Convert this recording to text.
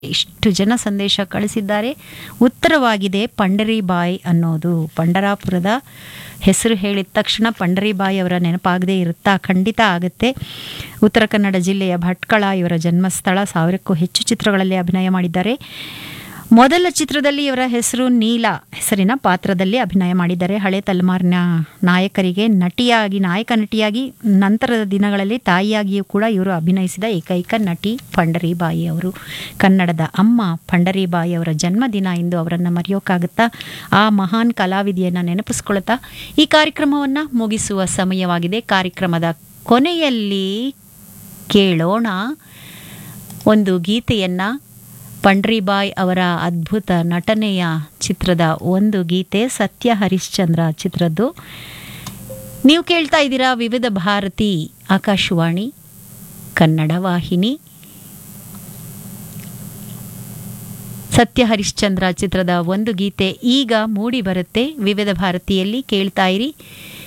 ಇಷ್ಟು ಜನ ಸಂದೇಶ ಕಳಿಸಿದ್ದಾರೆ ಉತ್ತರವಾಗಿದೆ ಪಂಡರಿಬಾಯಿ ಅನ್ನೋದು ಪಂಡರಾಪುರದ ಹೆಸರು ಹೇಳಿದ ತಕ್ಷಣ ಪಂಡರಿಬಾಯಿ ಅವರ ನೆನಪಾಗದೇ ಇರುತ್ತಾ ಖಂಡಿತ ಆಗುತ್ತೆ ಉತ್ತರ ಕನ್ನಡ ಜಿಲ್ಲೆಯ ಭಟ್ಕಳ ಇವರ ಜನ್ಮಸ್ಥಳ ಸಾವಿರಕ್ಕೂ ಹೆಚ್ಚು ಚಿತ್ರಗಳಲ್ಲಿ ಅಭಿನಯ ಮಾಡಿದ್ದಾರೆ ಮೊದಲ ಚಿತ್ರದಲ್ಲಿ ಇವರ ಹೆಸರು ನೀಲ ಹೆಸರಿನ ಪಾತ್ರದಲ್ಲಿ ಅಭಿನಯ ಮಾಡಿದ್ದಾರೆ ಹಳೆ ತಲೆಮಾರಿನ ನಾಯಕರಿಗೆ ನಟಿಯಾಗಿ ನಾಯಕ ನಟಿಯಾಗಿ ನಂತರದ ದಿನಗಳಲ್ಲಿ ತಾಯಿಯಾಗಿಯೂ ಕೂಡ ಇವರು ಅಭಿನಯಿಸಿದ ಏಕೈಕ ನಟಿ ಪಂಡರಿಬಾಯಿ ಅವರು ಕನ್ನಡದ ಅಮ್ಮ ಪಂಡರಿಬಾಯಿ ಅವರ ಜನ್ಮದಿನ ಎಂದು ಅವರನ್ನು ಮರೆಯೋಕ್ಕಾಗುತ್ತಾ ಆ ಮಹಾನ್ ಕಲಾವಿದೆಯನ್ನು ನೆನಪಿಸ್ಕೊಳ್ತಾ ಈ ಕಾರ್ಯಕ್ರಮವನ್ನು ಮುಗಿಸುವ ಸಮಯವಾಗಿದೆ ಕಾರ್ಯಕ್ರಮದ ಕೊನೆಯಲ್ಲಿ ಕೇಳೋಣ ಒಂದು ಗೀತೆಯನ್ನು ಪಂಡ್ರಿಬಾಯ್ ಅವರ ಅದ್ಭುತ ನಟನೆಯ ಚಿತ್ರದ ಒಂದು ಗೀತೆ ಸತ್ಯ ಹರಿಶ್ಚಂದ್ರ ಚಿತ್ರದ್ದು ನೀವು ಕೇಳ್ತಾ ಇದ್ದೀರಾ ವಿವಿಧ ಭಾರತಿ ಆಕಾಶವಾಣಿ ಕನ್ನಡ ವಾಹಿನಿ ಸತ್ಯ ಹರಿಶ್ಚಂದ್ರ ಚಿತ್ರದ ಒಂದು ಗೀತೆ ಈಗ ಮೂಡಿ ಬರುತ್ತೆ ವಿವಿಧ ಭಾರತಿಯಲ್ಲಿ ಕೇಳ್ತಾ ಇರಿ